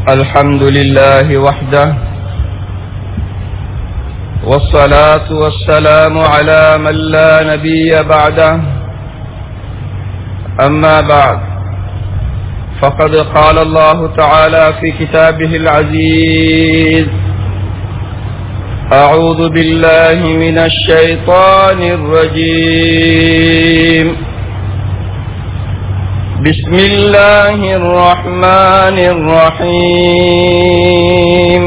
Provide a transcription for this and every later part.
الحمد لله وحده والصلاة والسلام على من لا نبي بعده أما بعد فقد قال الله تعالى في كتابه العزيز أعوذ بالله من الشيطان الرجيم بسم الله الرحمن الرحيم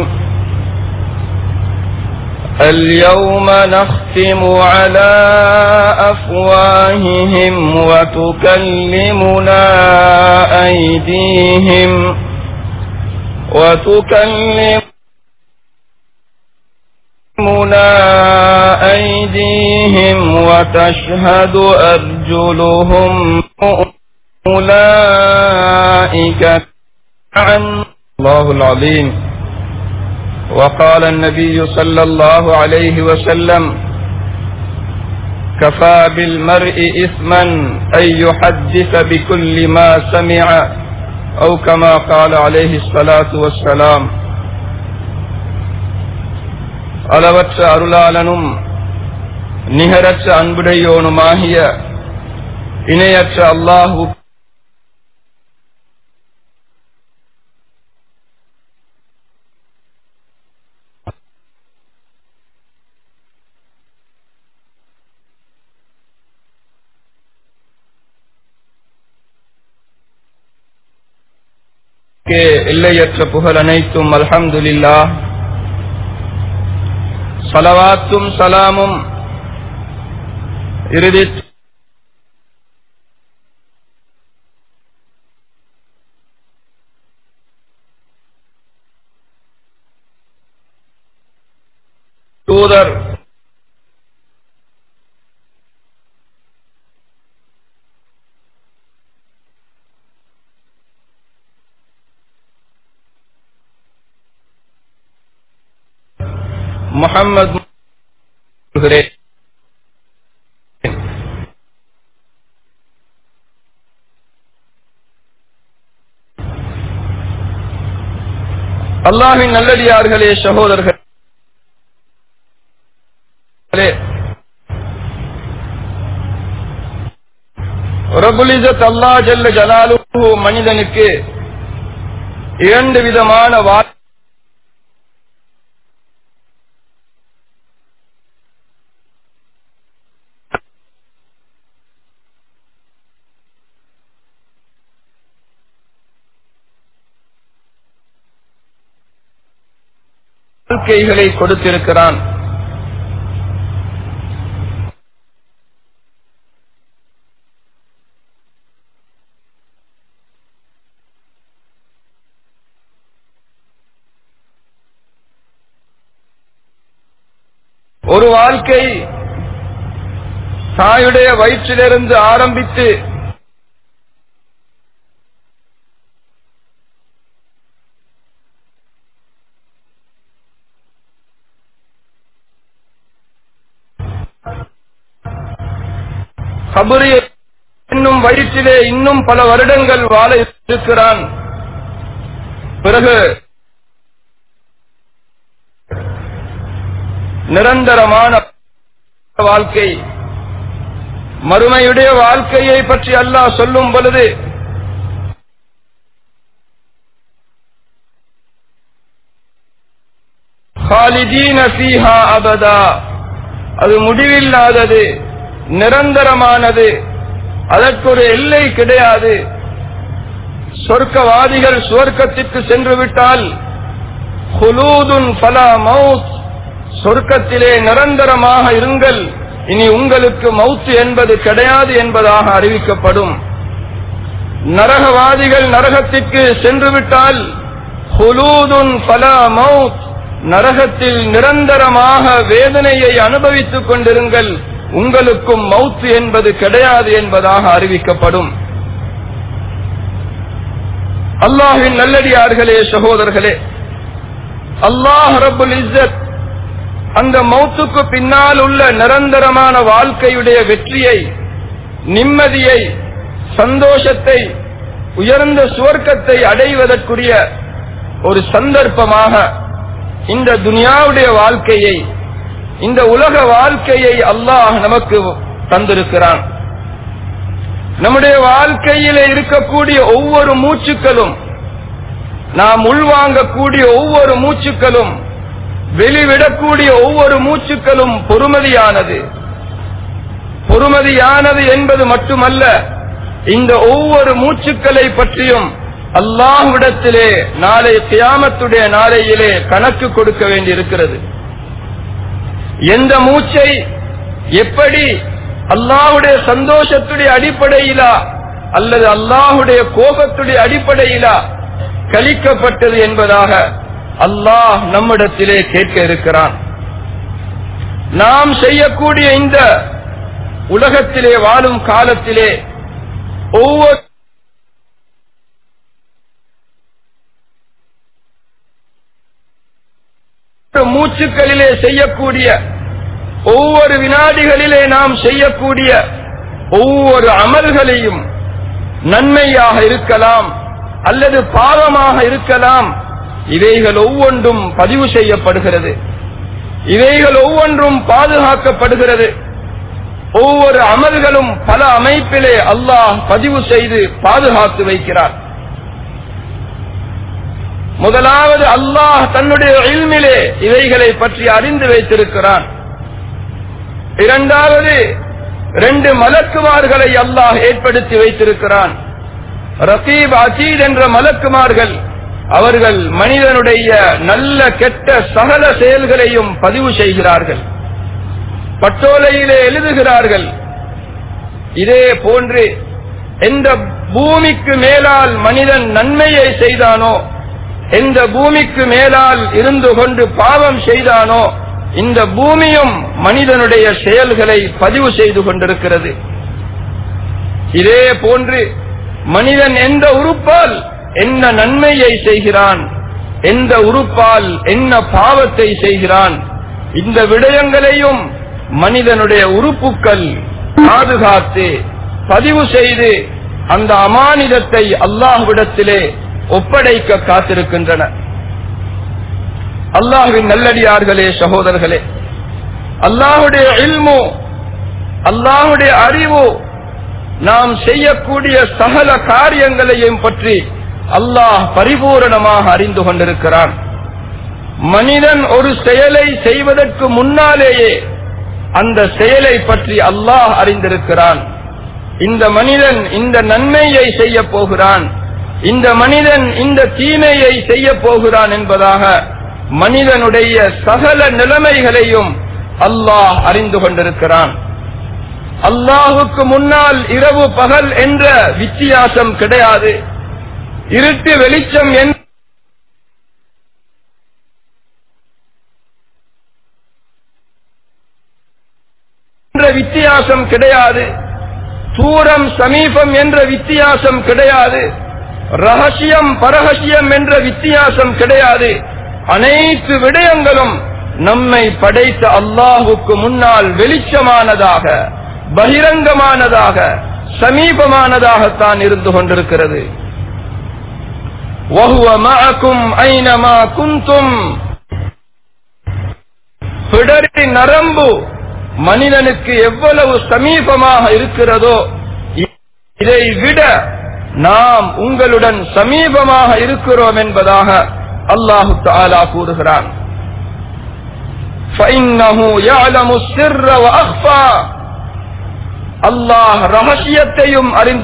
اليوم نختم على أفواههم وتكلمنا أيديهم وتكلمنا أيديهم وتشهد أرجلهم أولئك عن الله العظيم وقال النبي صلى الله عليه وسلم كفى بالمرء إثما أن يحدث بكل ما سمع أو كما قال عليه الصلاة والسلام அளவற்ற அருளாளனும் நிகரற்ற அன்புடையோனுமாகிய இணையற்ற அல்லாஹு எல்லையற்ற புகழ் அனைத்தும் அல்ஹம்துலில்லா சலவாத்தும் சலாமும் இறுதி தூதர் முகம்மது அல்லாஹின் நல்லடியார்களே சகோதரர்களே ரபுலிசத் அல்லா ஜல்ல ஜலாலு மனிதனுக்கு இரண்டு விதமான வார்த்தை வாழ்க்கைகளை கொடுத்திருக்கிறான் ஒரு வாழ்க்கை தாயுடைய வயிற்றிலிருந்து ஆரம்பித்து கபரி என்னும் வயிற்றிலே இன்னும் பல வருடங்கள் வாழ இருக்கிறான் பிறகு நிரந்தரமான வாழ்க்கை மறுமையுடைய வாழ்க்கையை பற்றி அல்லாஹ் சொல்லும் பொழுது அபதா அது முடிவில்லாதது நிரந்தரமானது அதற்கு ஒரு எல்லை கிடையாது சொர்க்கவாதிகள் சுவர்க்கத்திற்கு சென்று விட்டால் பலா மவுத் சொர்க்கத்திலே நிரந்தரமாக இருங்கள் இனி உங்களுக்கு மவுத்து என்பது கிடையாது என்பதாக அறிவிக்கப்படும் நரகவாதிகள் நரகத்திற்கு சென்று விட்டால் ஹுலூதுன் பலா மவுத் நரகத்தில் நிரந்தரமாக வேதனையை அனுபவித்துக் கொண்டிருங்கள் உங்களுக்கும் மவுத்து என்பது கிடையாது என்பதாக அறிவிக்கப்படும் அல்லாஹின் நல்லடியார்களே சகோதரர்களே அல்லாஹ் ரபுல் இஸ்ஸத் அந்த மௌத்துக்கு பின்னால் உள்ள நிரந்தரமான வாழ்க்கையுடைய வெற்றியை நிம்மதியை சந்தோஷத்தை உயர்ந்த சுவர்க்கத்தை அடைவதற்குரிய ஒரு சந்தர்ப்பமாக இந்த துனியாவுடைய வாழ்க்கையை இந்த உலக வாழ்க்கையை அல்லாஹ் நமக்கு தந்திருக்கிறான் நம்முடைய வாழ்க்கையிலே இருக்கக்கூடிய ஒவ்வொரு மூச்சுக்களும் நாம் உள்வாங்கக்கூடிய ஒவ்வொரு மூச்சுக்களும் வெளிவிடக்கூடிய ஒவ்வொரு மூச்சுக்களும் பொறுமதியானது பொறுமதியானது என்பது மட்டுமல்ல இந்த ஒவ்வொரு மூச்சுக்களை பற்றியும் அல்லாஹ்விடத்திலே நாளை கியாமத்துடைய நாளையிலே கணக்கு கொடுக்க வேண்டியிருக்கிறது எந்த மூச்சை எப்படி அல்லாஹுடைய சந்தோஷத்துடைய அடிப்படையிலா அல்லது அல்லாஹுடைய கோபத்துடைய அடிப்படையிலா கழிக்கப்பட்டது என்பதாக அல்லாஹ் நம்மிடத்திலே கேட்க இருக்கிறான் நாம் செய்யக்கூடிய இந்த உலகத்திலே வாழும் காலத்திலே ஒவ்வொரு மூச்சுக்களிலே செய்யக்கூடிய ஒவ்வொரு வினாடிகளிலே நாம் செய்யக்கூடிய ஒவ்வொரு அமல்களையும் நன்மையாக இருக்கலாம் அல்லது பாவமாக இருக்கலாம் இவைகள் ஒவ்வொன்றும் பதிவு செய்யப்படுகிறது இவைகள் ஒவ்வொன்றும் பாதுகாக்கப்படுகிறது ஒவ்வொரு அமல்களும் பல அமைப்பிலே அல்லாஹ் பதிவு செய்து பாதுகாத்து வைக்கிறார் முதலாவது அல்லாஹ் தன்னுடைய இல்மிலே இவைகளை பற்றி அறிந்து வைத்திருக்கிறான் இரண்டாவது ரெண்டு மலக்குமார்களை அல்லாஹ் ஏற்படுத்தி வைத்திருக்கிறான் ரசீப் அசீத் என்ற மலக்குமார்கள் அவர்கள் மனிதனுடைய நல்ல கெட்ட சகல செயல்களையும் பதிவு செய்கிறார்கள் பட்டோலையிலே எழுதுகிறார்கள் இதே போன்று எந்த பூமிக்கு மேலால் மனிதன் நன்மையை செய்தானோ எந்த பூமிக்கு மேலால் இருந்து கொண்டு பாவம் செய்தானோ இந்த பூமியும் மனிதனுடைய செயல்களை பதிவு செய்து கொண்டிருக்கிறது இதே போன்று மனிதன் எந்த உறுப்பால் என்ன நன்மையை செய்கிறான் எந்த உறுப்பால் என்ன பாவத்தை செய்கிறான் இந்த விடயங்களையும் மனிதனுடைய உறுப்புக்கள் பாதுகாத்து பதிவு செய்து அந்த அமானிதத்தை அல்லாஹ்விடத்திலே ஒப்படைக்க காத்திருக்கின்றன அல்லாஹுவின் நல்லடியார்களே சகோதரர்களே அல்லாஹுடைய இல்மு அல்லாஹுடைய அறிவு நாம் செய்யக்கூடிய சகல காரியங்களையும் பற்றி அல்லாஹ் பரிபூரணமாக அறிந்து கொண்டிருக்கிறான் மனிதன் ஒரு செயலை செய்வதற்கு முன்னாலேயே அந்த செயலை பற்றி அல்லாஹ் அறிந்திருக்கிறான் இந்த மனிதன் இந்த நன்மையை செய்ய போகிறான் இந்த மனிதன் இந்த தீமையை செய்ய போகிறான் என்பதாக மனிதனுடைய சகல நிலைமைகளையும் அல்லாஹ் அறிந்து கொண்டிருக்கிறான் அல்லாஹுக்கு முன்னால் இரவு பகல் என்ற வித்தியாசம் கிடையாது இருட்டு வெளிச்சம் என்ற வித்தியாசம் கிடையாது தூரம் சமீபம் என்ற வித்தியாசம் கிடையாது ரகசியம் பரகசியம் என்ற வித்தியாசம் கிடையாது அனைத்து விடயங்களும் நம்மை படைத்த அல்லாஹுக்கு முன்னால் வெளிச்சமானதாக பகிரங்கமானதாக சமீபமானதாகத்தான் இருந்து கொண்டிருக்கிறது وَهُوَ مَعَكُمْ أَيْنَمَا كُنْتُمْ பிடரி நரம்பு மனிதனுக்கு எவ்வளவு சமீபமாக இருக்கிறதோ இதை விட நாம் உங்களுடன் சமீபமாக இருக்கிறோம் என்பதாக அல்லாஹு தாலா கூறுகிறான் فَإِنَّهُ يَعْلَمُ السِّرَّ وَأَخْفَى அல்லாஹ் ரகசியத்தையும் அறிந்து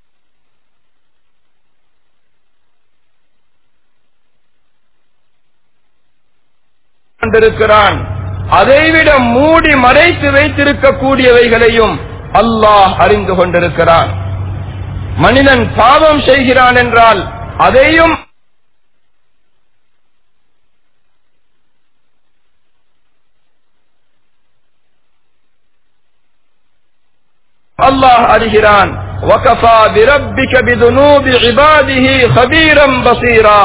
கொண்டிருக்கிறான் அதைவிட மூடி மறைத்து வைத்திருக்கக்கூடியவைகளையும் அல்லாஹ் அறிந்து கொண்டிருக்கிறான் மனிதன் பாவம் செய்கிறான் என்றால் அதையும் அல்லாஹ் அறிகிறான் وَكَفَى بِرَبِّكَ بِذُنُوبِ عِبَادِهِ خَبِيرًا بَصِيرًا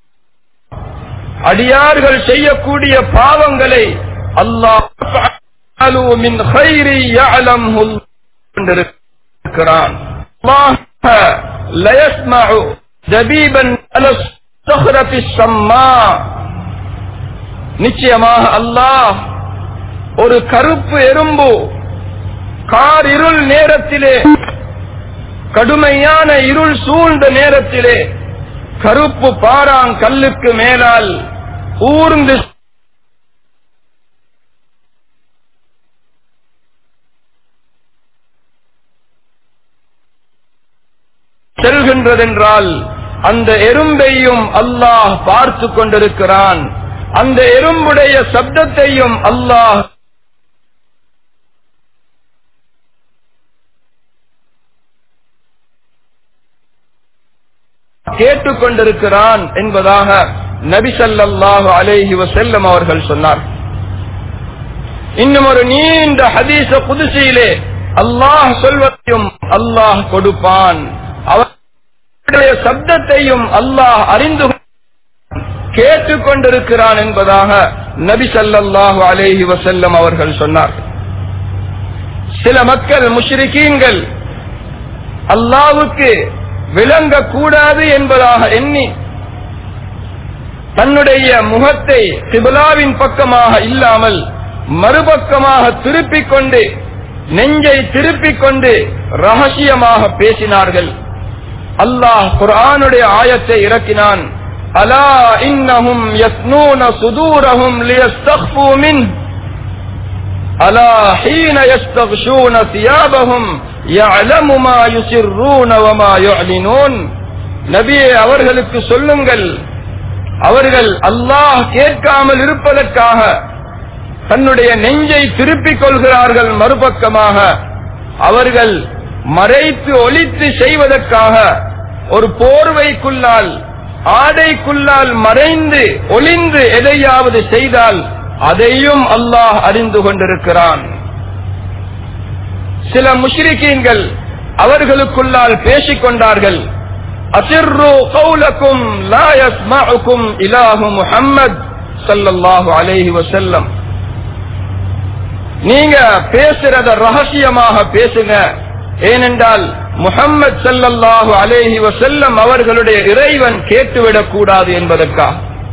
அடியார்கள் செய்யக்கூடிய பாவங்களை அல்லாஹ் மின் خير يعلمه கொண்டிருக்கிறான் الله لا يسمع دبيبا على الصخرة السماء நிச்சயமாக அல்லாஹ் ஒரு கருப்பு எறும்பு கார் இருள் நேரத்திலே கடுமையான இருள் சூழ்ந்த நேரத்திலே கருப்பு பாறாங் கல்லுக்கு மேலால் ஊர்ந்து செல்கின்றதென்றால் அந்த எறும்பையும் அல்லாஹ் பார்த்து கொண்டிருக்கிறான் அந்த எறும்புடைய சப்தத்தையும் அல்லாஹ் கேட்டுக் கொண்டிருக்கிறான் என்பதாக நபி ஸல்லல்லாஹு அலைஹி வஸல்லம் அவர்கள் சொன்னார் இன்னும் ஒரு நீண்ட ஹதீஸ குதிசியிலே அல்லாஹ் சொல்வதையும் அல்லாஹ் கொடுப்பான் அவருடைய சப்தத்தையும் அல்லாஹ் அறிந்து கேட்டுக் கொண்டிருக்கிறான் என்பதாக நபி ஸல்லல்லாஹு அலைஹி வஸல்லம் அவர்கள் சொன்னார்கள் சில மக்கள் முஷ்ரிக்கீன்கள் அல்லாஹ்வுக்கு விளங்கக்கூடாது என்பதாக எண்ணி தன்னுடைய முகத்தை கிபிலாவின் பக்கமாக இல்லாமல் மறுபக்கமாக திருப்பிக் கொண்டு நெஞ்சை திருப்பிக் கொண்டு ரகசியமாக பேசினார்கள் அல்லாஹ் குர்ஆனுடைய ஆயத்தை இறக்கினான் அலா இன்னஹும் யஸ்னூன சுதூரஹும் லியஸ்தக்ஃபூ மின் அலா ஹீன யஸ்தக்ஷூன தியாபஹும் யஅலமு மா யுசிர்ரூன வமா யுஅலினூன் நபியே அவர்களுக்கு சொல்லுங்கள் அவர்கள் அல்லாஹ் கேட்காமல் இருப்பதற்காக தன்னுடைய நெஞ்சை திருப்பிக் கொள்கிறார்கள் மறுபக்கமாக அவர்கள் மறைத்து ஒளித்து செய்வதற்காக ஒரு போர்வைக்குள்ளால் ஆடைக்குள்ளால் மறைந்து ஒளிந்து எதையாவது செய்தால் அதையும் அல்லாஹ் அறிந்து கொண்டிருக்கிறான் சில முஷ்ரிக்கீன்கள் அவர்களுக்குள்ளால் பேசிக் கொண்டார்கள் அசிர்ரு கௌலக்கும் லா யஸ்மஉக்கும் இலாஹு முஹம்மத் ஸல்லல்லாஹு அலைஹி வஸல்லம் நீங்க பேசுறத ரகசியமாக பேசுங்க ஏனென்றால் முஹம்மத் ஸல்லல்லாஹு அலைஹி வஸல்லம் அவர்களுடைய இறைவன் கேட்டுவிடக் கூடாது என்பதற்காக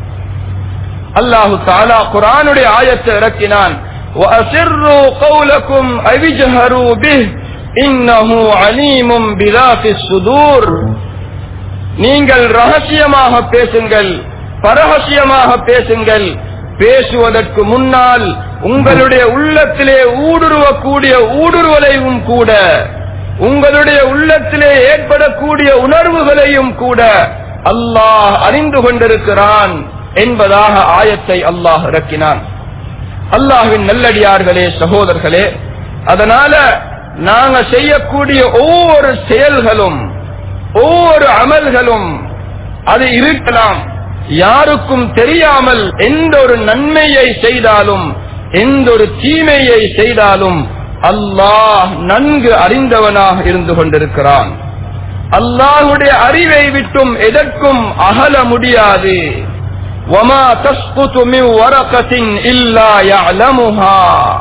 அல்லாஹு தாலா குர்ஆனுடைய ஆயத்தை இறக்கினான் وَأَسِرُّوا قَوْلَكُمْ أَوِ اجْهَرُوا بِهِ إِنَّهُ عَلِيمٌ بِذَاتِ الصُّدُورِ நீங்கள் ரகசியமாக பேசுங்கள் பரகசியமாக பேசுங்கள் பேசுவதற்கு முன்னால் உங்களுடைய உள்ளத்திலே ஊடுருவக்கூடிய ஊடுருவலையும் கூட உங்களுடைய உள்ளத்திலே ஏற்படக்கூடிய உணர்வுகளையும் கூட அல்லாஹ் அறிந்து கொண்டிருக்கிறான் என்பதாக ஆயத்தை அல்லாஹ் இறக்கினான் அல்லாஹ்வின் நல்லடியார்களே சகோதரர்களே அதனால நாங்க செய்யக்கூடிய ஒவ்வொரு செயல்களும் ஒவ்வொரு அமல்களும் அது இருக்கலாம் யாருக்கும் தெரியாமல் எந்த ஒரு நன்மையை செய்தாலும் எந்த ஒரு தீமையை செய்தாலும் அல்லாஹ் நன்கு அறிந்தவனாக இருந்து கொண்டிருக்கிறான் அல்லாஹுடைய அறிவை விட்டும் எதற்கும் அகல முடியாது وَمَا تَسْقُطُ مِنْ وَرَقَةٍ إِلَّا يَعْلَمُهَا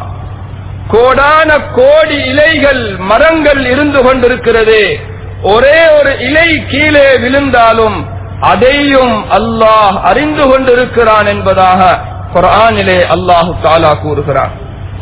கோடான கோடி இலைகள் மரங்கள் இருந்து கொண்டிருக்கிறது ஒரே ஒரு இலை கீழே விழுந்தாலும் அதையும் அல்லாஹ் அறிந்து கொண்டிருக்கிறான் என்பதாக குர்ஆனிலே அல்லாஹு தாலா கூறுகிறான்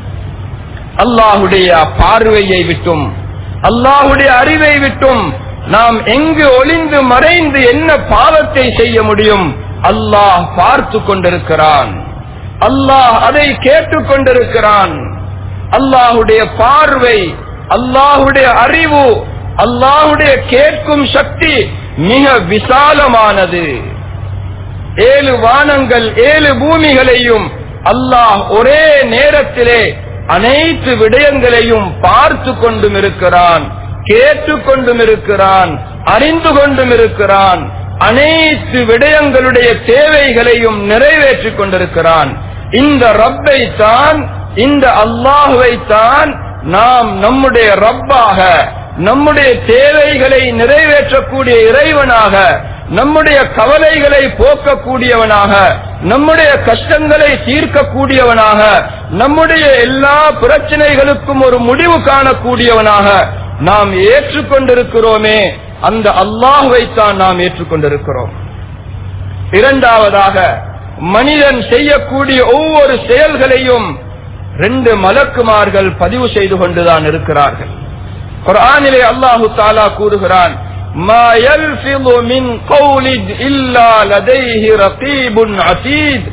அல்லாஹுடைய பார்வையை விட்டும் அல்லாஹுடைய அறிவை விட்டும் நாம் எங்கு ஒளிந்து மறைந்து என்ன பாவத்தை செய்ய முடியும் அல்லாஹ் பார்த்து கொண்டிருக்கிறான் அல்லாஹ் அதை கேட்டுக் கொண்டிருக்கிறான் அல்லாஹுடைய பார்வை அல்லாஹுடைய அறிவு அல்லாஹுடைய கேட்கும் சக்தி மிக விசாலமானது ஏழு வானங்கள் ஏழு பூமிகளையும் அல்லாஹ் ஒரே நேரத்திலே அனைத்து விடயங்களையும் பார்த்து கொண்டும் இருக்கிறான் கேட்டுக் கொண்டும் இருக்கிறான் அறிந்து கொண்டும் இருக்கிறான் அனைத்து விடயங்களுடைய தேவைகளையும் நிறைவேற்றிக் கொண்டிருக்கிறான் இந்த ரப்பை தான் இந்த அல்லாஹுவை தான் நாம் நம்முடைய ரப்பாக நம்முடைய தேவைகளை நிறைவேற்றக்கூடிய இறைவனாக நம்முடைய கவலைகளை போக்கக்கூடியவனாக நம்முடைய கஷ்டங்களை தீர்க்கக்கூடியவனாக நம்முடைய எல்லா பிரச்சனைகளுக்கும் ஒரு முடிவு காணக்கூடியவனாக நாம் ஏற்றுக்கொண்டிருக்கிறோமே அந்த அல்லாஹுவைத்தான் நாம் ஏற்றுக்கொண்டிருக்கிறோம் இரண்டாவதாக மனிதன் செய்யக்கூடிய ஒவ்வொரு செயல்களையும் ரெண்டு மலக்குமார்கள் பதிவு செய்து கொண்டுதான் இருக்கிறார்கள் குர்ஆனிலே அல்லாஹு தாலா கூறுகிறான் ما يلفظ من قول إلا لديه رقيب عتيد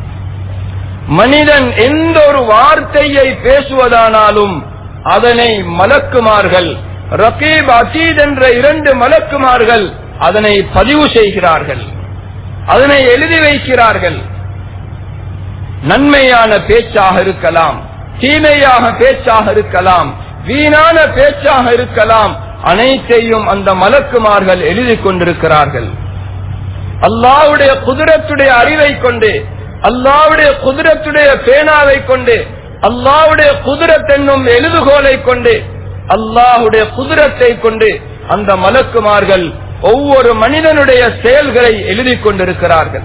மனிதன் எந்த ஒரு வார்த்தையை பேசுவதானாலும் அதனை மலக்குமார்கள் ரகீப் அத்தீத் என்ற இரண்டு மலக்குமார்கள் அதனை பதிவு செய்கிறார்கள் அதனை எழுதி வைக்கிறார்கள் நன்மையான பேச்சாக இருக்கலாம் தீமையாக பேச்சாக இருக்கலாம் வீணான பேச்சாக இருக்கலாம் அனைத்தையும் அந்த மலக்குமார்கள் எழுதி கொண்டிருக்கிறார்கள் அல்லாவுடைய குதிரத்துடைய அறிவை கொண்டு அல்லாவுடைய குதிரத்துடைய பேனாவை கொண்டு அல்லாவுடைய குதிரத் என்னும் எழுதுகோலை கொண்டு அல்லாஹுடைய குதிரத்தை கொண்டு அந்த மலக்குமார்கள் ஒவ்வொரு மனிதனுடைய செயல்களை எழுதி கொண்டிருக்கிறார்கள்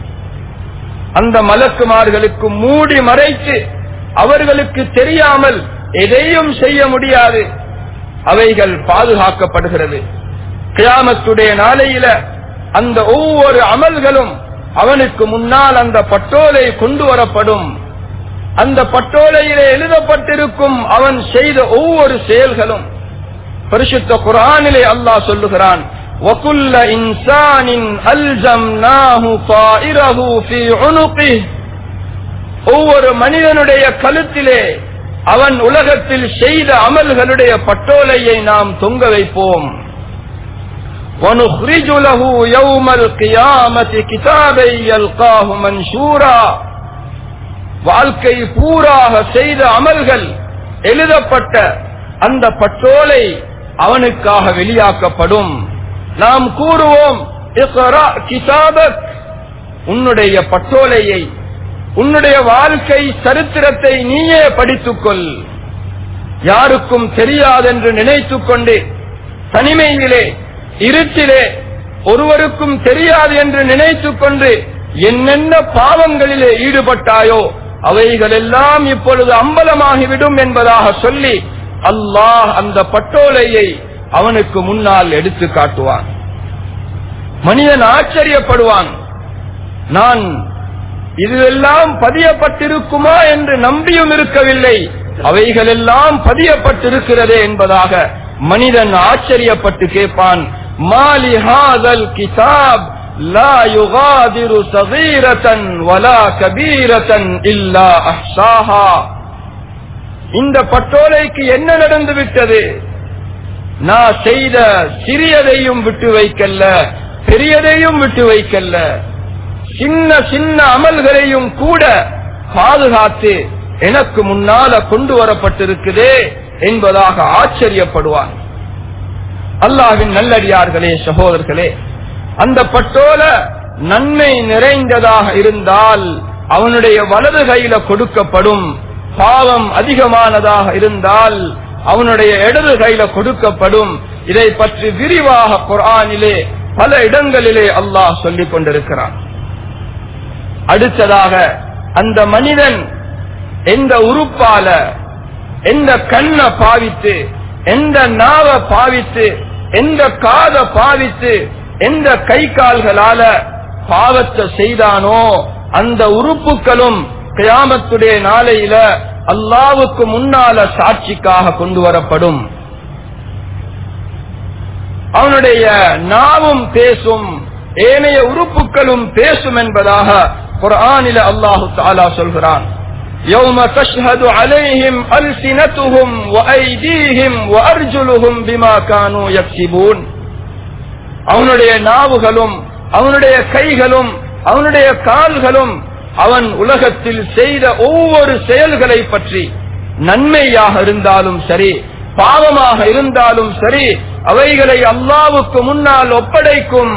அந்த மலக்குமார்களுக்கு மூடி மறைத்து அவர்களுக்கு தெரியாமல் எதையும் செய்ய முடியாது அவைகள் பாதுகாக்கப்படுகிறது கியாமத்துடைய நாளையில அந்த ஒவ்வொரு அமல்களும் அவனுக்கு முன்னால் அந்த பட்டோலை கொண்டு வரப்படும் அந்த பட்டோலையிலே எழுதப்பட்டிருக்கும் அவன் செய்த ஒவ்வொரு செயல்களும் பரிசுத்த குரானிலே அல்லாஹ் சொல்லுகிறான் وَكُلَّ إِنسَانٍ أَلْزَمْنَاهُ طَائِرَهُ فِي عُنُقِهِ ஒவ்வொரு மனிதனுடைய கழுத்திலே அவன் உலகத்தில் செய்த அமல்களுடைய பட்டோலையை நாம் தொங்க வைப்போம் وَنُخْرِجُ لَهُ يَوْمَ الْقِيَامَةِ كِتَابًا يَلْقَاهُ مَنْشُورًا வாழ்க்கை பூராக செய்த அமல்கள் எழுதப்பட்ட அந்த பட்டோலை அவனுக்காக வெளியாக்கப்படும் நாம் கூறுவோம் "இக்ரா கிதாபக்." உன்னுடைய பட்டோலையை உன்னுடைய வாழ்க்கை சரித்திரத்தை நீயே படித்துக்கொள் யாருக்கும் தெரியாதென்று நினைத்துக் கொண்டு தனிமையிலே இருட்டிலே ஒருவருக்கும் தெரியாது என்று நினைத்துக் கொண்டு என்னென்ன பாவங்களிலே ஈடுபட்டாயோ அவைகளெல்லாம் இப்பொழுது அம்பலமாகிவிடும் என்பதாக சொல்லி அல்லாஹ் அந்த பட்டோலையை அவனுக்கு முன்னால் எடுத்து காட்டுவான் மனிதன் ஆச்சரியப்படுவான் நான் இதுவெல்லாம் பதியப்பட்டிருக்குமா என்று நம்பியும் இருக்கவில்லை அவைகளெல்லாம் பதியப்பட்டிருக்கிறதே என்பதாக மனிதன் ஆச்சரியப்பட்டு கேட்பான் மாலி ஹாதல் கிதாப் லா யுகாதிரு சகீரத்தன் வலா கபீரத்தன் இல்லா அஹ்சாஹா இந்த பட்டோலைக்கு என்ன நடந்து விட்டது நான் செய்த சிறியதையும் விட்டு வைக்கல்ல பெரியதையும் விட்டு வைக்கல்ல சின்ன சின்ன அமல்களையும் கூட பாதுகாத்து எனக்கு முன்னால கொண்டு வரப்பட்டிருக்குதே என்பதாக ஆச்சரியப்படுவான் அல்லாவின் நல்லடியார்களே சகோதரர்களே அந்த பட்டோல நன்மை நிறைந்ததாக இருந்தால் அவனுடைய வலது கையில கொடுக்கப்படும் பாவம் அதிகமானதாக இருந்தால் அவனுடைய இடது கையில கொடுக்கப்படும் இதை பற்றி விரிவாக குர்ஆனிலே பல இடங்களிலே அல்லாஹ் சொல்லிக் கொண்டிருக்கிறான் அடுத்ததாக அந்த மனிதன் எந்த உறுப்பால எந்த கண்ணை பாவித்து எந்த நாவ பாவித்து எந்த காத பாவித்து எந்த கை கால்களால பாவத்தை செய்தானோ அந்த உறுப்புகளும் கியாமத்துடைய நாளையில அல்லாவுக்கு முன்னால சாட்சிக்காக கொண்டு வரப்படும் அவனுடைய நாவும் பேசும் ஏனைய உறுப்புகளும் பேசும் என்பதாக குர்ஆனில அல்லாஹு தாலா சொல்கிறான் يوم تشهد عليهم ألسنتهم وأيديهم وأرجلهم بما كانوا يكسبون அவனுடைய நாவுகளும் அவனுடைய கைகளும் அவனுடைய கால்களும் அவன் உலகத்தில் செய்த ஒவ்வொரு செயல்களை பற்றி நன்மையாக இருந்தாலும் சரி பாவமாக இருந்தாலும் சரி அவைகளை அல்லாவுக்கு முன்னால் ஒப்படைக்கும்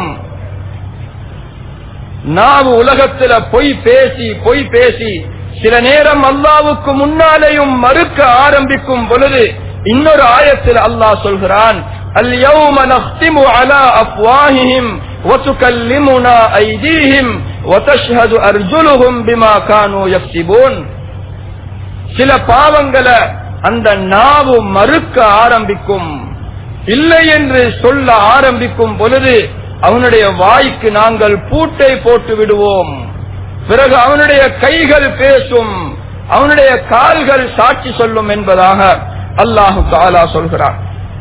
நாவு உலகத்துல பொய் பேசி பொய் பேசி சில நேரம் அல்லாவுக்கு முன்னாலேயும் மறுக்க ஆரம்பிக்கும் பொழுது இன்னொரு ஆயத்தில் அல்லாஹ் சொல்கிறான் اليوم نختم على أفواههم وتكلمنا أيديهم وتشهد أرجلهم بما كانوا يكسبون சில பாவங்களை அந்த நாவு மறுக்க ஆரம்பிக்கும் இல்லை என்று சொல்ல ஆரம்பிக்கும் பொழுது அவனுடைய வாய்க்கு நாங்கள் பூட்டை போட்டு விடுவோம் பிறகு அவனுடைய கைகள் பேசும் அவனுடைய கால்கள் சாட்சி சொல்லும் என்பதாக அல்லாஹு தாலா சொல்கிறான்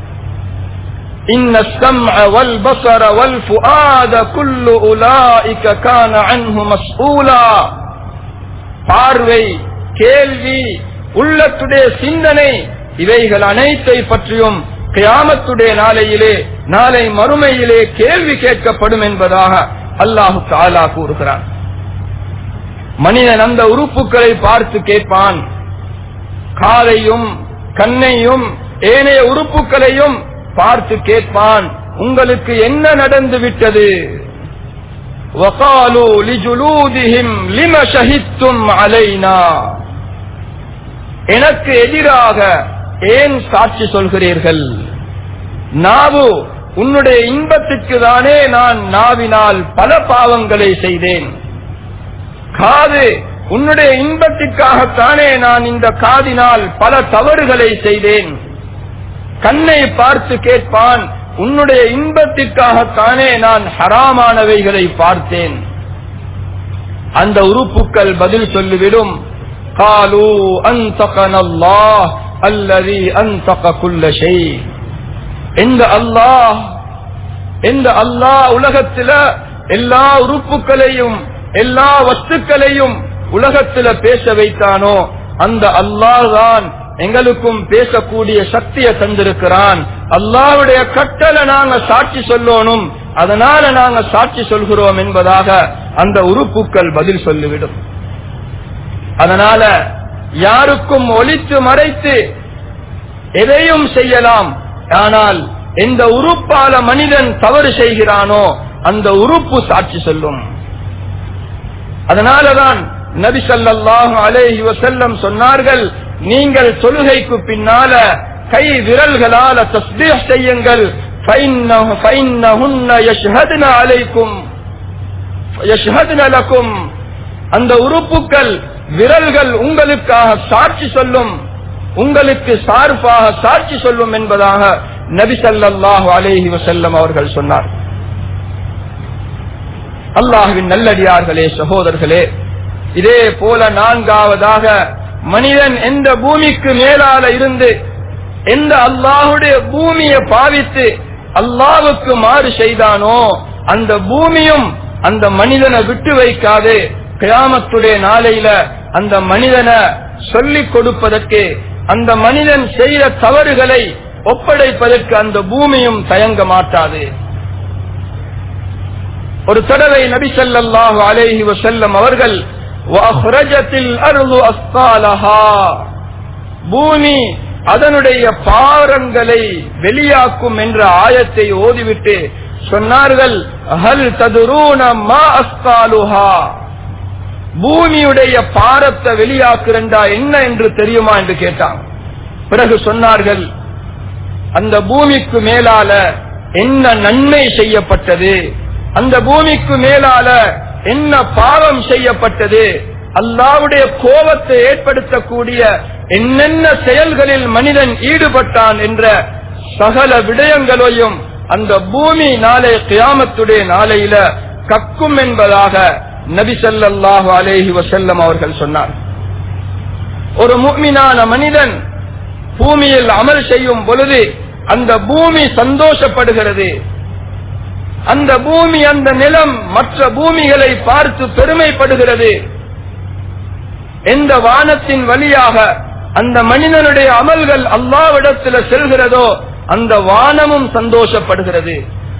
إن السمع والبصر والفؤاد كل أولئك كان عنه مسؤولا பார்வை கேள்வி உள்ளத்துடைய சிந்தனை இவைகள் அனைத்தை பற்றியும் கியாமத்துடைய நாளையிலே நாளை மறுமையிலே கேள்வி கேட்கப்படும் என்பதாக அல்லாஹு தாலா கூறுகிறான் மனிதன் அந்த உறுப்புகளை பார்த்து கேட்பான் காலையும் கண்ணையும் ஏனைய உறுப்புகளையும் பார்த்து கேட்பான் உங்களுக்கு என்ன நடந்து விட்டது وقالوا لجلودهم لم شهدتم علينا எனக்கு எதிராக ஏன் சாட்சி சொல்கிறீர்கள் நாவு உன்னுடைய இன்பத்துக்கு தானே நான் நாவினால் பல பாவங்களை செய்தேன் காது உன்னுடைய இன்பத்திற்காகத்தானே நான் இந்த காதினால் பல தவறுகளை செய்தேன் கண்ணை பார்த்து கேட்பான் உன்னுடைய இன்பத்திற்காகத்தானே நான் ஹராமானவைகளை பார்த்தேன் அந்த உறுப்புக்கள் பதில் சொல்லிவிடும் காலு அந்தகனல்லாஹ் அல்லதி அந்தக குல்ல ஷை எந்த அல்லாஹ் எந்த அல்லாஹ் உலகத்தில எல்லா உறுப்புகளையும் எல்லா வஸ்துக்களையும் உலகத்தில பேச வைத்தானோ அந்த அல்லாஹ் தான் எங்களுக்கும் பேசக்கூடிய சக்தியை தந்திருக்கிறான் அல்லாவுடைய கட்டளை நாங்க சாட்சி சொல்லணும் அதனால நாங்க சாட்சி சொல்கிறோம் என்பதாக அந்த உறுப்புக்கள் பதில் சொல்லிவிடும் அதனால யாருக்கும் ஒளித்து மறைத்து எதையும் செய்யலாம் ஆனால் எந்த உறுப்பால மனிதன் தவறு செய்கிறானோ அந்த உறுப்பு சாட்சி சொல்லும் அதனாலதான் நபி ஸல்லல்லாஹு அலைஹி வஸல்லம் சொன்னார்கள் நீங்கள் தொழுகைக்கு பின்னால கை விரல்களால தஸ்பீஹ் செய்யுங்கள் فإنه- فإنهن يشهدن عليكم يشهدن لكم அந்த உறுப்புக்கள் விரல்கள் உங்களுக்காக சாட்சி சொல்லும் உங்களுக்கு சார்பாக சாட்சி சொல்லும் என்பதாக நபி ஸல்லல்லாஹு அலைஹி வஸல்லம் அவர்கள் சொன்னார் அல்லாஹுவின் நல்லடியார்களே சகோதரர்களே இதே போல நான்காவதாக மனிதன் எந்த பூமிக்கு மேலால இருந்து எந்த அல்லாஹுடைய பூமியை பாவித்து அல்லாவுக்கு மாறு செய்தானோ அந்த பூமியும் அந்த மனிதனை விட்டு வைக்காது கியாமத்துடைய நாளையில அந்த மனிதனை சொல்லிக் கொடுப்பதற்கு அந்த மனிதன் செய்த தவறுகளை ஒப்படைப்பதற்கு அந்த பூமியும் தயங்க மாட்டாது ஒரு தடவை நபி ஸல்லல்லாஹு அலைஹி வஸல்லம் அவர்கள் வஅஹ்ரஜத்தில் அர்து அஸ்காலஹா பூமி அதனுடைய பாரங்களை வெளியாக்கும் என்ற ஆயத்தை ஓதிவிட்டு சொன்னார்கள் ஹல் ததுரூன மா அஸ்காலுஹா பூமியுடைய பாரத்தை வெளியாக்குறண்டா என்ன என்று தெரியுமா என்று கேட்டான் பிறகு சொன்னார்கள் அந்த பூமிக்கு மேலால என்ன நன்மை செய்யப்பட்டது அந்த பூமிக்கு மேலால என்ன பாவம் செய்யப்பட்டது அல்லாவுடைய கோபத்தை ஏற்படுத்தக்கூடிய என்னென்ன செயல்களில் மனிதன் ஈடுபட்டான் என்ற சகல விடயங்களையும் அந்த பூமி நாளை கியாமத்துடைய நாளையில கக்கும் என்பதாக நபி ஸல்லல்லாஹு அலைஹி வஸல்லம் அவர்கள் சொன்னார் ஒரு முஃமினான மனிதன் பூமியில் அமல் செய்யும் பொழுது அந்த பூமி சந்தோஷப்படுகிறது அந்த பூமி அந்த நிலம் மற்ற பூமிகளை பார்த்து பெருமைப்படுகிறது எந்த வானத்தின் வழியாக அந்த மனிதனுடைய அமல்கள் அல்லாவிடத்தில் செல்கிறதோ அந்த வானமும் சந்தோஷப்படுகிறது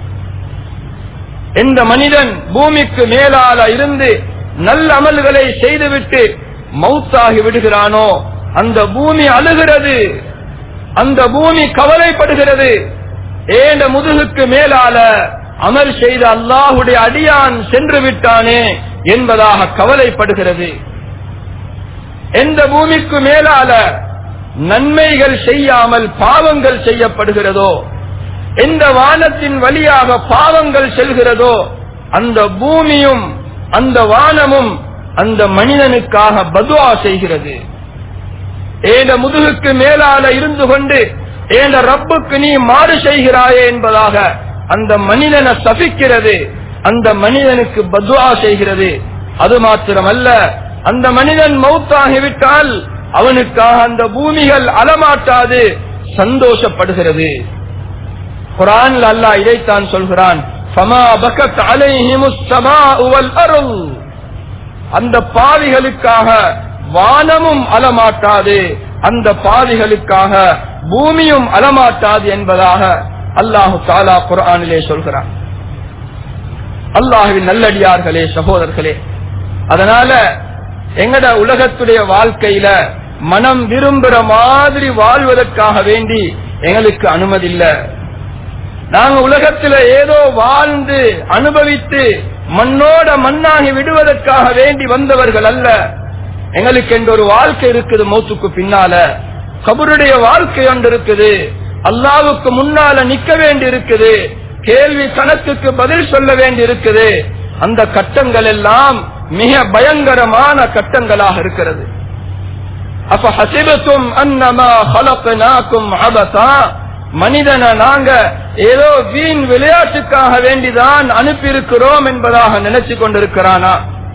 எந்த மனிதன் பூமிக்கு மேலால இருந்து நல்ல அமல்களை செய்துவிட்டு மௌத்தாகி விடுகிறானோ அந்த பூமி அழுகிறது அந்த பூமி கவலைப்படுகிறது ஏண்ட முதுகுக்கு மேலால அமல் செய்த அல்லாஹுடைய அடியான் சென்று விட்டானே என்பதாக கவலைப்படுகிறது எந்த பூமிக்கு மேலால நன்மைகள் செய்யாமல் பாவங்கள் செய்யப்படுகிறதோ எந்த வானத்தின் வழியாக பாவங்கள் செல்கிறதோ அந்த பூமியும் அந்த வானமும் அந்த மனிதனுக்காக பதுவா செய்கிறது ஏன முதுகுக்கு மேலால இருந்து கொண்டு ஏன ரப்புக்கு நீ மாறு செய்கிறாயே என்பதாக அந்த மனிதனை சபிக்கிறது அந்த மனிதனுக்கு பத்வா செய்கிறது அது மாத்திரமல்ல அந்த மனிதன் மௌத்தாகிவிட்டால் அவனுக்காக அந்த பூமிகள் அலமாட்டாது சந்தோஷப்படுகிறது குரான் அல்லாஹ் இதைத்தான் சொல்கிறான் ஃபமா பகத் அலைஹிமுஸ் ஸமாஉ வல் அர்ள் அந்த பாவிகளுக்காக வானமும் அலமாட்டாது அந்த பாவிகளுக்காக பூமியும் அலமாட்டாது என்பதாக அல்லாஹு தாலா குர்ஆனிலே சொல்கிறான் அல்லாஹுவின் நல்லடியார்களே சகோதரர்களே அதனால எங்கட உலகத்துடைய வாழ்க்கையில மனம் விரும்புற மாதிரி வாழ்வதற்காக வேண்டி எங்களுக்கு அனுமதி இல்ல நாங்க உலகத்துல ஏதோ வாழ்ந்து அனுபவித்து மண்ணோட மண்ணாகி விடுவதற்காக வேண்டி வந்தவர்கள் அல்ல எங்களுக்கு என்ற ஒரு வாழ்க்கை இருக்குது மௌத்துக்கு பின்னால கபருடைய வாழ்க்கை ஒன்று இருக்குது அல்லாவுக்கு முன்னால நிக்க வேண்டி இருக்குது கேள்வி கணக்குக்கு பதில் சொல்ல வேண்டி இருக்குது அந்த கட்டங்கள் எல்லாம் மிக பயங்கரமான கட்டங்களாக இருக்கிறது அப்ப ஹசிபத்தும் அன்னமா ஹலப்பனாக்கும் அபதா மனிதனை நாங்க ஏதோ வீண் விளையாட்டுக்காக வேண்டிதான் அனுப்பியிருக்கிறோம் என்பதாக நினைச்சு கொண்டிருக்கிறானா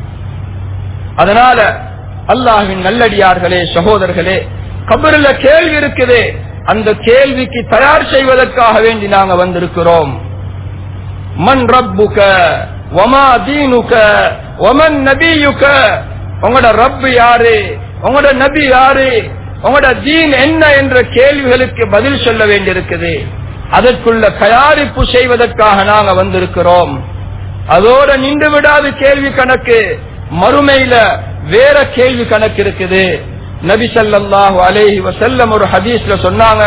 அதனால அல்லாஹ்வின் நல்லடியார்களே சகோதரர்களே கபருல கேள்வி இருக்குதே அந்த கேள்விக்கு தயார் செய்வதற்காக வேண்டி நாங்க வந்திருக்கிறோம் மன் ரப்புக ஒமா தீனுக ஒமன் நபியுக உங்களோட ரப்பு யாரு உங்களோட நபி யாரு உங்களோட தீன் என்ன என்ற கேள்விகளுக்கு பதில் சொல்ல வேண்டியிருக்குது அதற்குள்ள தயாரிப்பு செய்வதற்காக நாங்க வந்திருக்கிறோம் அதோட நின்று விடாது கேள்வி கணக்கு மறுமையில வேற கேள்வி கணக்கு இருக்குது நபி ஸல்லல்லாஹு அலைஹி வஸல்லம் ஒரு ஹதீஸ்ல சொன்னாங்க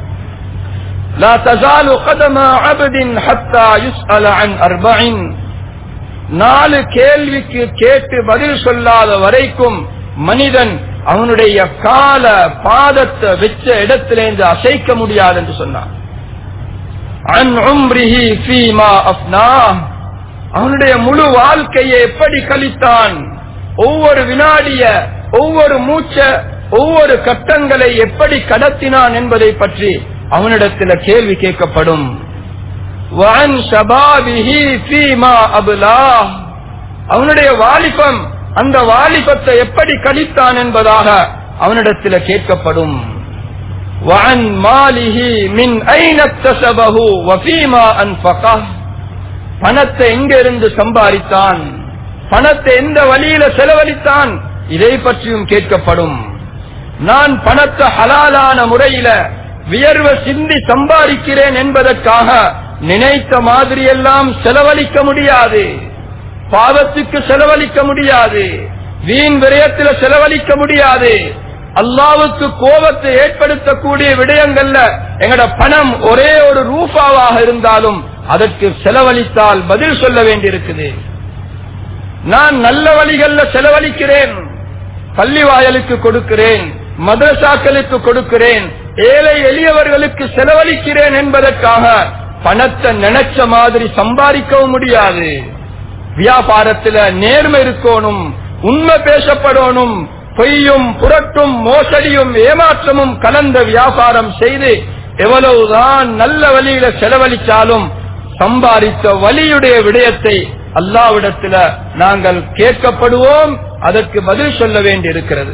لا تزال قدم عبد حتى يسأل عن أربع நாலு கேள்விக்கு கேட்டு பதில் சொல்லாத வரைக்கும் மனிதன் அவனுடைய கால பாதத்தை வச்ச இடத்திலிருந்து அசைக்க முடியாது என்று சொன்னான் அன் உம்ரிஹி ஃபீமா அஃப்னாஹ். அவனுடைய முழு வாழ்க்கையை எப்படி கழித்தான் ஒவ்வொரு வினாடிய ஒவ்வொரு மூச்ச ஒவ்வொரு கட்டங்களை எப்படி கடத்தினான் என்பதை பற்றி அவனிடத்தில் கேள்வி கேட்கப்படும் وعن شبابه فيما أبلاه. அவனுடைய வாலிபம் அந்த வாலிபத்தை எப்படி கழித்தான் என்பதாக அவனிடத்தில் கேட்கப்படும் وعن ماله من أين اكتسبه وفيما أنفقه பணத்தை எங்கிருந்து சம்பாதித்தான் பணத்தை எந்த வழியில செலவழித்தான் இதை பற்றியும் கேட்கப்படும் நான் பணத்தை ஹலாலான முறையில வியர்வ சிந்தி சம்பாதிக்கிறேன் என்பதற்காக நினைத்த மாதிரியெல்லாம் செலவழிக்க முடியாது பாவத்துக்கு செலவழிக்க முடியாது வீண் விரயத்தில் செலவழிக்க முடியாது அல்லாவுக்கு கோபத்தை ஏற்படுத்தக்கூடிய விடயங்கள்ல எங்கட பணம் ஒரே ஒரு ரூபாவாக இருந்தாலும் அதற்கு செலவழித்தால் பதில் சொல்ல வேண்டியிருக்குது நான் நல்ல வழிகள்ல செலவழிக்கிறேன் பள்ளி வாயலுக்கு கொடுக்கிறேன் மதரசாக்களுக்கு கொடுக்கிறேன் ஏழை எளியவர்களுக்கு செலவழிக்கிறேன் என்பதற்காக பணத்தை நினைச்ச மாதிரி சம்பாதிக்கவும் முடியாது வியாபாரத்துல நேர்மை இருக்கணும் உண்மை பேசப்படணும் பொய்யும் புரட்டும் மோசடியும் ஏமாற்றமும் கலந்த வியாபாரம் செய்து எவ்வளவுதான் நல்ல வழியில செலவழிச்சாலும் சம்பாதித்த வழியுடைய விடயத்தை அல்லாவிடத்துல நாங்கள் கேட்கப்படுவோம் அதற்கு பதில் சொல்ல வேண்டியிருக்கிறது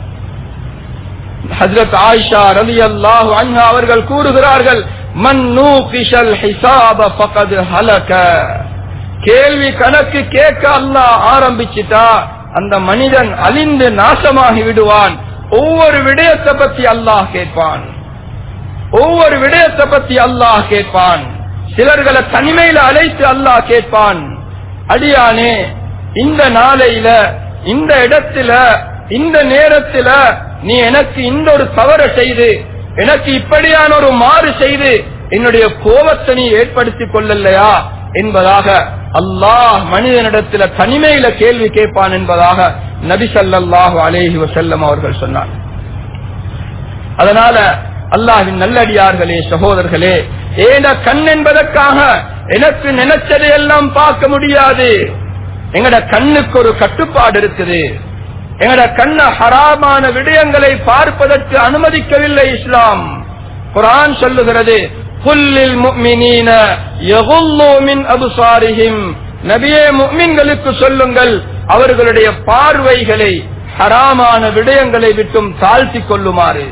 ஹஜரத் ஆயிஷா ரலி அல்லாஹு அன்ஹா அவர்கள் கூறுகிறார்கள் மன் நூகிஷல் ஹிசாப ஃபகத் ஹலக கேள்வி கணக்கு கேட்க அல்லாஹ் ஆரம்பிச்சிட்டா அந்த மனிதன் அழிந்து நாசமாகி விடுவான் ஒவ்வொரு விடயத்தை பத்தி அல்லாஹ் கேட்பான் ஒவ்வொரு விடயத்தை பத்தி அல்லாஹ் கேட்பான் சிலர்களை தனிமையில அழைத்து அல்லாஹ் கேட்பான் அடியானே இந்த நாளையில இந்த இடத்துல இந்த நேரத்துல நீ எனக்கு இந்த ஒரு தவறை செய்து எனக்கு இப்படியான ஒரு மாறு செய்து என்னுடைய கோபத்தை நீ ஏற்படுத்திக் கொள்ளலையா என்பதாக அல்லாஹ் மனிதனிடத்துல தனிமையில கேள்வி கேட்பான் என்பதாக நபி ஸல்லல்லாஹு அலைஹி வஸல்லம் அவர்கள் சொன்னார் அதனால அல்லாஹ்வின் நல்லடியார்களே சகோதரர்களே ஏன கண் என்பதற்காக எனக்கு நினைச்சதை எல்லாம் பார்க்க முடியாது எங்கட கண்ணுக்கு ஒரு கட்டுப்பாடு இருக்குது எங்கட கண்ண ஹராமான விடயங்களை பார்ப்பதற்கு அனுமதிக்கவில்லை இஸ்லாம் குரான் சொல்லுகிறது புல்லில் முஃமினீன யகுல்லூ மின் அபுசாரிஹிம் நபியே முஃமின்களுக்கு சொல்லுங்கள் அவர்களுடைய பார்வைகளை ஹராமான விடயங்களை விட்டும் தாழ்த்திக் கொள்ளுமாறு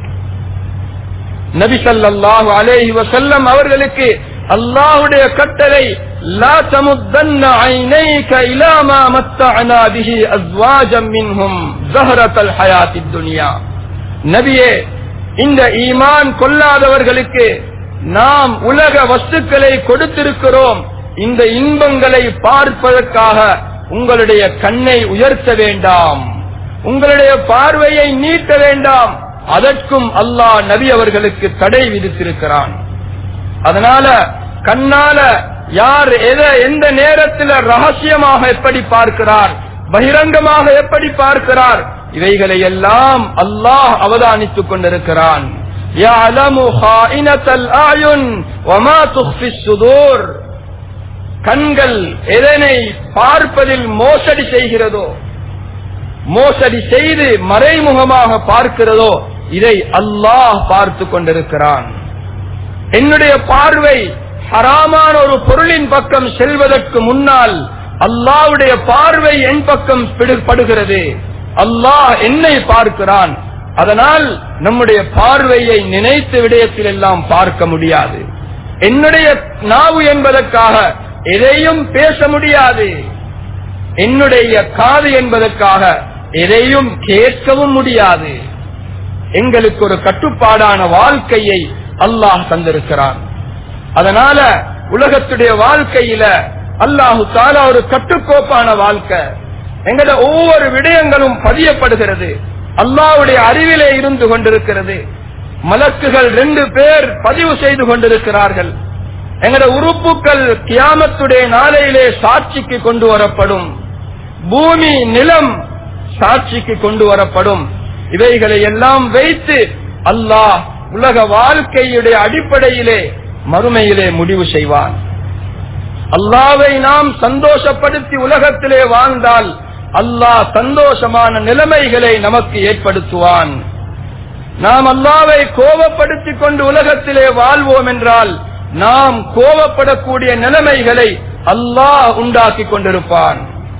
நபி ஸல்லல்லாஹு அலைஹி வஸல்லம் அவர்களுக்கு அல்லாஹ்வுடைய கட்டளை லா தமுத்தன்ன ஐனைக இலா மா மத்தஅனா பிஹி அஸ்வாஜம் மின்ஹும் ஸஹரத்தல் ஹயாத்தித் துன்யா நபியே இந்த ஈமான் கொள்ளாதவர்களுக்கு நாம் உலக வஸ்துக்களை கொடுத்திருக்கிறோம் இந்த இன்பங்களை பார்ப்பதற்காக உங்களுடைய கண்ணை உயர்த்த வேண்டாம் உங்களுடைய பார்வையை நீட்ட வேண்டாம் அதற்கும் அல்லாஹ் நபி அவர்களுக்கு தடை விதித்திருக்கிறான் அதனால கண்ணால யார் எதை எந்த நேரத்தில் ரகசியமாக எப்படி பார்க்கிறார் பகிரங்கமாக எப்படி பார்க்கிறார் இவைகளை எல்லாம் அல்லாஹ் அவதானித்துக் கொண்டிருக்கிறான் يَعْلَمُ خَائِنَةَ الْأَعْيُنِ وَمَا تُخْفِي الصُّدُورُ கண்கள் எதனை பார்ப்பதில் மோசடி செய்கிறதோ மோசடி செய்து மறைமுகமாக பார்க்கிறதோ இதை அல்லாஹ் பார்த்து கொண்டிருக்கிறான் என்னுடைய பார்வை ஹராமான ஒரு பொருளின் பக்கம் செல்வதற்கு முன்னால் அல்லாஹ்வுடைய பார்வை என் பக்கம் பிடு- படுகிறது அல்லாஹ் என்னை பார்க்கிறான் அதனால் நம்முடைய பார்வையை நினைத்த விடயத்தில் எல்லாம் பார்க்க முடியாது என்னுடைய நாவு என்பதற்காக எதையும் பேச முடியாது என்னுடைய காது என்பதற்காக எதையும் கேட்கவும் முடியாது எங்களுக்கு ஒரு கட்டுப்பாடான வாழ்க்கையை அல்லாஹ் தந்திருக்கிறான் அதனால உலகத்துடைய வாழ்க்கையில அல்லாஹு தாலா ஒரு கட்டுக்கோப்பான வாழ்க்கை எங்கட ஒவ்வொரு விடயங்களும் பதியப்படுகிறது அல்லாஹ்வுடைய அறிவிலே இருந்து கொண்டிருக்கிறது மலக்குகள் ரெண்டு பேர் பதிவு செய்து கொண்டிருக்கிறார்கள் எங்கட உறுப்புக்கள் கியாமத்துடைய நாளையிலே சாட்சிக்கு கொண்டு வரப்படும் பூமி நிலம் சாட்சிக்கு கொண்டு வரப்படும் இவைகளை எல்லாம் வைத்து அல்லாஹ் உலக வாழ்க்கையுடைய அடிப்படையிலே மறுமையிலே முடிவு செய்வான் அல்லாவை நாம் சந்தோஷப்படுத்தி உலகத்திலே வாழ்ந்தால் அல்லாஹ் சந்தோஷமான நிலைமைகளை நமக்கு ஏற்படுத்துவான் நாம் அல்லாவை கோபப்படுத்திக் கொண்டு உலகத்திலே வாழ்வோம் என்றால் நாம் கோபப்படக்கூடிய நிலைமைகளை அல்லாஹ் உண்டாக்கி கொண்டிருப்பான்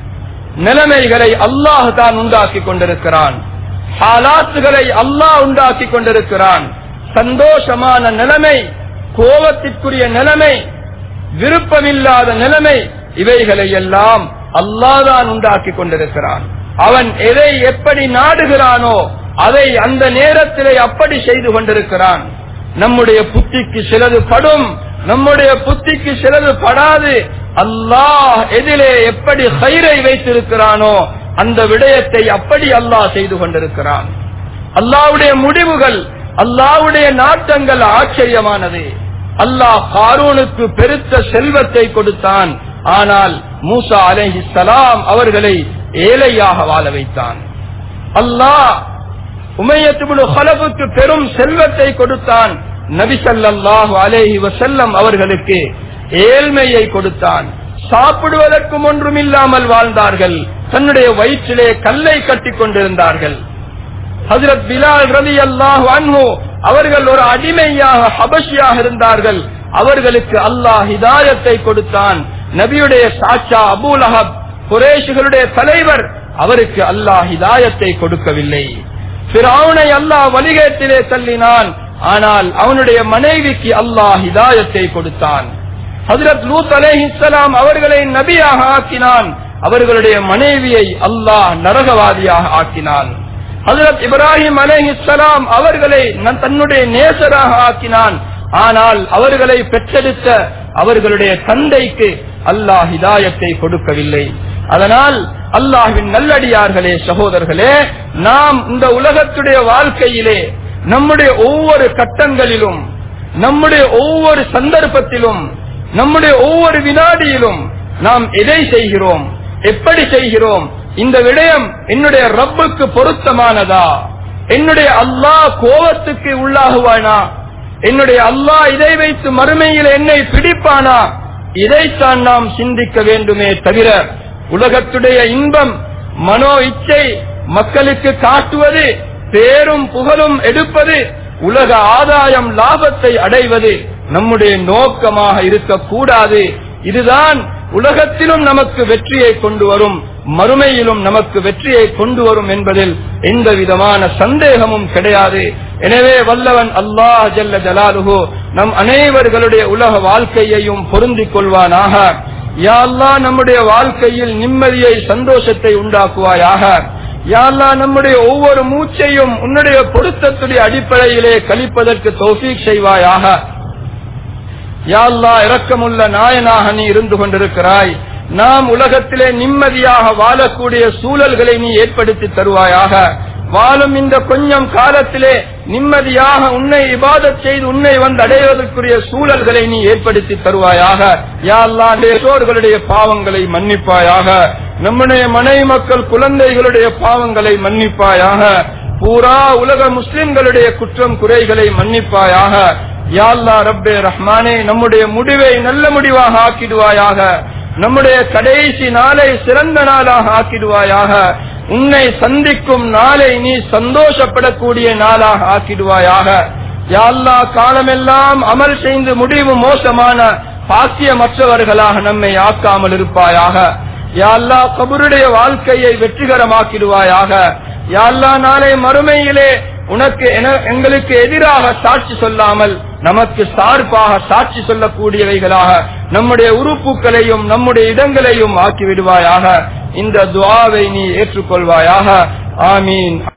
நிலைமைகளை அல்லாஹ் தான் உண்டாக்கி கொண்டிருக்கிறான் ஹாலாத்துகளை அல்லாஹ் உண்டாக்கி கொண்டிருக்கிறான் சந்தோஷமான நிலைமை கோபத்திற்குரிய நிலைமை விருப்பமில்லாத நிலைமை இவைகளை எல்லாம் அல்லாஹ் தான் உண்டாக்கி கொண்டிருக்கிறான் அவன் எதை எப்படி நாடுகிறானோ அதை அந்த நேரத்திலே அப்படி செய்து கொண்டிருக்கிறான் நம்முடைய புத்திக்கு சிலது படும் நம்முடைய புத்திக்கு சிலது படாது அல்லாஹ் எதிலே எப்படி கயிறை வைத்திருக்கிறானோ அந்த விடயத்தை அப்படி அல்லாஹ் செய்து கொண்டிருக்கிறான் அல்லாஹ்வுடைய முடிவுகள் அல்லாஹ்வுடைய நாட்டங்கள் ஆச்சரியமானது அல்லாஹ் காரூனுக்கு பெருத்த செல்வத்தை கொடுத்தான் ஆனால் மூசா அலைஹிஸ்ஸலாம் அவர்களை ஏழையாக வாழ வைத்தான் அல்லாஹ் உமையத்துபுல் ஹலபுக்கு பெரும் செல்வத்தை கொடுத்தான் நபி ஸல்லல்லாஹு அலைஹி வஸல்லம் அவர்களுக்கு ஏழ்மையை கொடுத்தான் சாப்பிடுவதற்கும் ஒன்றும் இல்லாமல் வாழ்ந்தார்கள் தன்னுடைய வயிற்றிலே கல்லை கட்டிக் கொண்டிருந்தார்கள் ஹஜரத் பிலால் ரதி அல்லாஹு அன்ஹு அவர்கள் ஒரு அடிமையாக ஹபஷியாக இருந்தார்கள் அவர்களுக்கு அல்லாஹ் ஹிதாயத்தை கொடுத்தான் நபியுடைய சாச்சா அபூல் அஹப் குரேஷுகளுடைய தலைவர் அவருக்கு அல்லாஹ் ஹிதாயத்தை கொடுக்கவில்லை பிராவுனை அல்லாஹ் வழிகேட்டிலே தள்ளினான் ஆனால் அவனுடைய மனைவிக்கு அல்லாஹ் ஹிதாயத்தை கொடுத்தான் ஹஜரத் லூத் அலேஹிஸ்லாம் அவர்களை நபியாக ஆக்கினான் அவர்களுடைய மனைவியை அல்லாஹ் நரகவாதியாக ஆக்கினான் ஹஜரத் இப்ராஹிம் அலேஹிஸ்லாம் அவர்களை நன் தன்னுடைய நேசராக ஆக்கினான் ஆனால் அவர்களை பெற்றெடுத்த அவர்களுடைய தந்தைக்கு அல்லாஹ் ஹிதாயத்தை கொடுக்கவில்லை அதனால் அல்லாஹ்வின் நல்லடியார்களே சகோதரர்களே நாம் இந்த உலகத்துடைய வாழ்க்கையிலே நம்முடைய ஒவ்வொரு கட்டங்களிலும் நம்முடைய ஒவ்வொரு சந்தர்ப்பத்திலும் நம்முடைய ஒவ்வொரு வினாடியிலும் நாம் எதை செய்கிறோம் எப்படி செய்கிறோம் இந்த விடயம் என்னுடைய ரப்புக்கு பொருத்தமானதா என்னுடைய அல்லாஹ் கோபத்துக்கு உள்ளாகுவானா என்னுடைய அல்லாஹ் இதை வைத்து மறுமையில் என்னை பிடிப்பானா இதைத்தான் நாம் சிந்திக்க வேண்டுமே தவிர உலகத்துடைய இன்பம் மனோ இச்சை மக்களுக்கு காட்டுவது பேரும் புகழும் எடுப்பது உலக ஆதாயம் லாபத்தை அடைவது நம்முடைய நோக்கமாக இருக்கக்கூடாது இதுதான் உலகத்திலும் நமக்கு வெற்றியை கொண்டு வரும் மறுமையிலும் நமக்கு வெற்றியை கொண்டு வரும் என்பதில் எந்த விதமான சந்தேகமும் கிடையாது எனவே வல்லவன் அல்லாஹ் ஜல்ல ஜலாலுஹு நம் அனைவர்களுடைய உலக வாழ்க்கையையும் பொருந்திக் கொள்வானாக யா அல்லாஹ் நம்முடைய வாழ்க்கையில் நிம்மதியை சந்தோஷத்தை உண்டாக்குவாயாக யா அல்லாஹ் நம்முடைய ஒவ்வொரு மூச்சையும் உன்னுடைய பொருத்தத்துடைய அடிப்படையிலே கழிப்பதற்கு தௌஃபீக் செய்வாயாக யா அல்லாஹ் இரக்கமுள்ள நாயனாக நீ இருந்து கொண்டிருக்கிறாய் நாம் உலகத்திலே நிம்மதியாக வாழக்கூடிய சூழல்களை நீ ஏற்படுத்தி தருவாயாக வாழும் இந்த கொஞ்சம் காலத்திலே நிம்மதியாக உன்னை இபாதத் செய்து உன்னை வந்து அடைவதற்குரிய சூழல்களை நீ ஏற்படுத்தி தருவாயாக யா அல்லாஹ் பெற்றோர்களுடைய பாவங்களை மன்னிப்பாயாக நம்முடைய மனை மக்கள் குழந்தைகளுடைய பாவங்களை மன்னிப்பாயாக பூரா உலக முஸ்லிம்களுடைய குற்றம் குறைகளை மன்னிப்பாயாக யா அல்லாஹ் ரப்பே ரஹ்மானே நம்முடைய முடிவை நல்ல முடிவாக ஆக்கிடுவாயாக நம்முடைய கடைசி நாளை சிறந்த நாளாக ஆக்கிடுவாயாக உன்னை சந்திக்கும் நாளை நீ சந்தோஷப்படக்கூடிய நாளாக ஆக்கிடுவாயாக யா அல்லாஹ் காலமெல்லாம் அமல் செய்து முடிவு மோசமான பாக்கியமற்றவர்களாக நம்மை ஆக்காமல் இருப்பாயாக யா அல்லாஹ் கபருடைய வாழ்க்கையை வெற்றிகரமாக்கிடுவாயாக யா அல்லாஹ் நாளை மறுமையிலே உனக்கு என- எங்களுக்கு எதிராக சாட்சி சொல்லாமல் நமக்கு சார்பாக சாட்சி சொல்லக்கூடியவைகளாக நம்முடைய உறுப்புகளையும் நம்முடைய இடங்களையும் ஆக்கி விடுவாயாக இந்த துஆவை நீ ஏற்றுக்கொள்வாயாக ஆமீன்